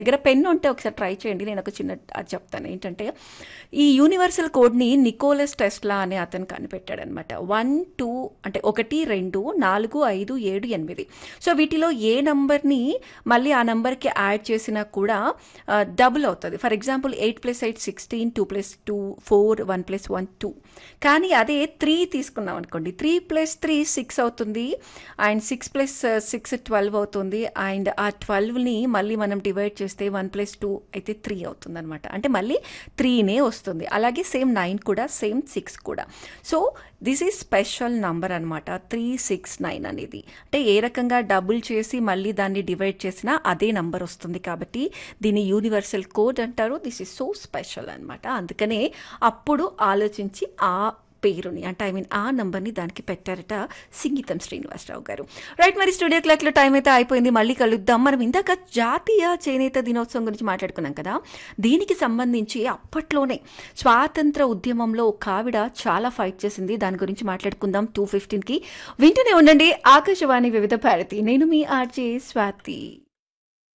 దగ్గర పెన్ ఉంటే ఒకసారి ట్రై చేయండి నేను ఒక చిన్న అది చెప్తాను ఏంటంటే ఈ యూనివర్సల్ కోడ్ని నికోలస్ టెస్లా అనే అతను కనిపెట్టాడనమాట వన్ టూ అంటే ఒకటి రెండు నాలుగు ఐదు ఏడు ఎనిమిది సో వీటిలో ఏ నంబర్ని మళ్ళీ ఆ నంబర్కి యాడ్ చేసినా కూడా డబుల్ అవుతుంది for example eight plus eight sixteen two plus two four one plus one two కానీ అదే త్రీ తీసుకున్నాం అనుకోండి త్రీ ప్లస్ త్రీ సిక్స్ అవుతుంది and six plus six twelve అవుతుంది అండ్ ఆ ట్వెల్వ్ని మళ్ళీ మనం డివైడ్ చేస్తే వన్ ప్లస్ టూ అయితే త్రీ అవుతుంది అనమాట అంటే మళ్ళీ త్రీనే వస్తుంది అలాగే సేమ్ నైన్ కూడా సేమ్ సిక్స్ కూడా so this is special number అనమాట త్రీ సిక్స్ నైన్ అనేది అంటే ఏ రకంగా డబుల్ చేసి మళ్ళీ దాన్ని డివైడ్ చేసినా అదే నంబర్ వస్తుంది కాబట్టి దీన్ని యూనివర్సల్ కోడ్ అంటారు దిస్ ఈజ్ సో స్పెషల్ అనమాట అందుకనే అప్పుడు ఆలోచించి ఆ పేరుని అంటే ఐ మీన్ ఆ నంబర్ని దానికి పెట్టారట సింగీతం శ్రీనివాసరావు గారు రైట్ మరి స్టూడియో క్లాక్లో టైం అయితే అయిపోయింది మళ్ళీ కలుద్దాం మనం ఇందాక జాతీయ చేనేత దినోత్సవం గురించి మాట్లాడుకున్నాం కదా దీనికి సంబంధించి అప్పట్లోనే స్వాతంత్ర ఉద్యమంలో ఒక ఆవిడ చాలా ఫైట్ చేసింది దాని గురించి మాట్లాడుకుందాం టూ ఫిఫ్టీన్కి వింటూనే ఉండండి ఆకాశవాణి వివిధ భారతి నేను మీ ఆర్జే స్వాతి